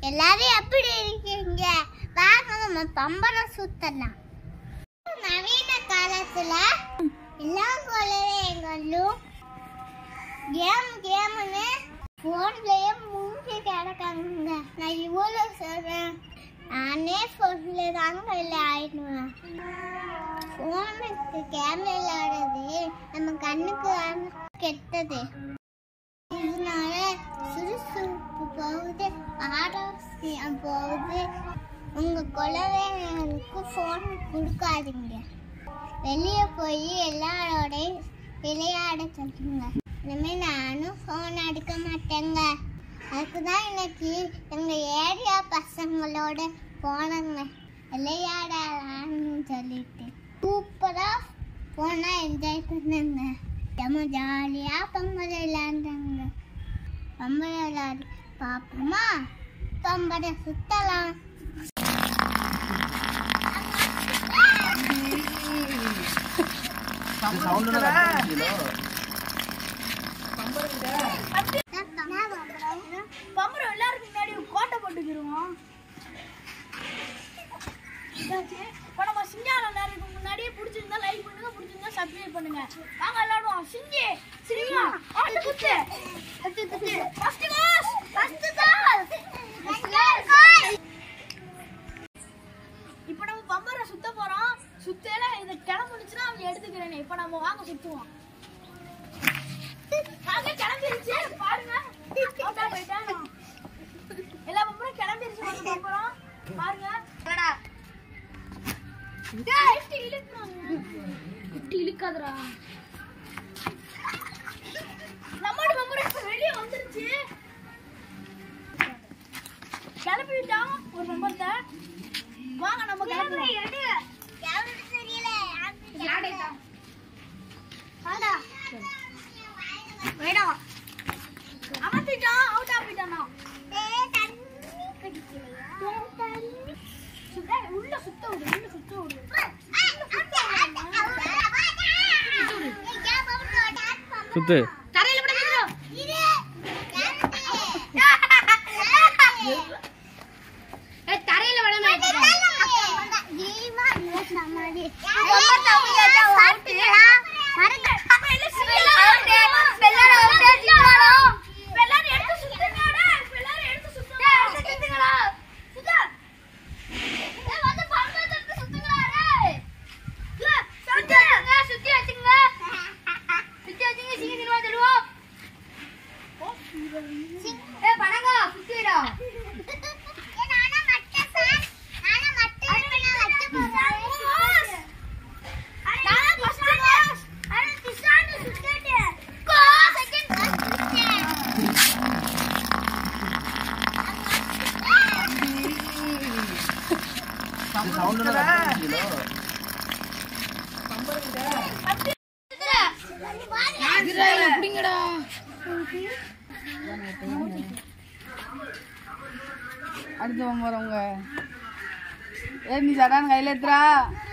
எல்லாரும் எப்படி இருக்கீங்க வாங்க நம்ம பம்பரம் சுத்தலாம் நவீன காலத்துல எல்லாம் போலவே எங்களும் கேம் கேம்னு ஃபோன்லயே மூஞ்சி கிடக்காங்க நான் இவ்வளோ சொல்றேன் நானே ஃபோன்ல தாங்க விளையாடுவேன் ஃபோனுக்கு கேம் விளையாடுறது நம்ம கண்ணுக்கு கெட்டது இதனால சுறுசுறுப்பு போகுது ஆரோக்கியம் போகுது உங்க குழந்தைங்களுக்கு ஃபோன் கொடுக்காதீங்க வெளியே போய் எல்லாரோடையும் விளையாட சொல்லுங்க இனிமேல் நானும் ஃபோன் எடுக்க மாட்டேங்க அதுக்கு தான் இன்னைக்கு எங்கள் ஏரியா பசங்களோட போனங்க விளையாடலான்னு சொல்லிட்டு சூப்பராக போனால் என்ஜாய் பண்ணுங்க நம்ம ஜாலியாக பம்பரை விளையாண்டாங்க பம்பரை விளையாடி பார்ப்போமா பம்பரை சுத்தலாம் பம்பரம் எல்லாருக்கும் முன்னாடி ஒரு கோட்டை போட்டுக்கிருவோம் இதாச்சு. இப்ப நம்ம சிங்காரம் நேரத்துக்கு முன்னாடியே பிடிச்சிருந்தா லைக் பண்ணுங்க பிடிச்சிருந்தா சப்ஸ்கிரைப் பண்ணுங்க வாங்க விளையாடுவோம் சிங்கி சிரிமா ஆட்டு குத்து குத்து குத்து ஃபர்ஸ்ட் கோஸ் ஃபர்ஸ்ட் கோல் இப்போ நம்ம பம்பரை சுத்த போறோம் சுத்தல இத கிளம்புனுச்சுன்னா அவங்க எடுத்துக்கிறேனே இப்போ நம்ம வாங்க சுத்துவோம் வாங்க கிளம்பிருச்சு பாருங்க அவுட்டா போயிட்டாங்க எல்லா பம்பரும் கிளம்பிருச்சு வாங்க பம்பரம் பாருங்க டேய், இஷ்டி இழுக்குறாங்க. இஷ்டி இழுக்காதடா. நம்மோட பம்பரம் இப்ப வெளிய வந்துருச்சு கிளப்பி விட்டோம் ஒரு பம்பரத்தை வாங்க நம்ம கிளம்புவோம் வேணாம் அமர்த்திட்டோம் அவுட் ஆகிட்டோம் சுத்த உள்ள சுத்த விடு உள்ள சுத்த விடு சுத்து தரையில விட வைக்கிறோம் தரையில விட சுத்தி வச்சுங்க சுத்தி வச்சுங்க சீக்கிரம் திரும்ப தருவோம் ஏ பணங்க சுத்திடா அடுத்து வரவங்க ஏ நீ சடான் கையில் எடுத்துறா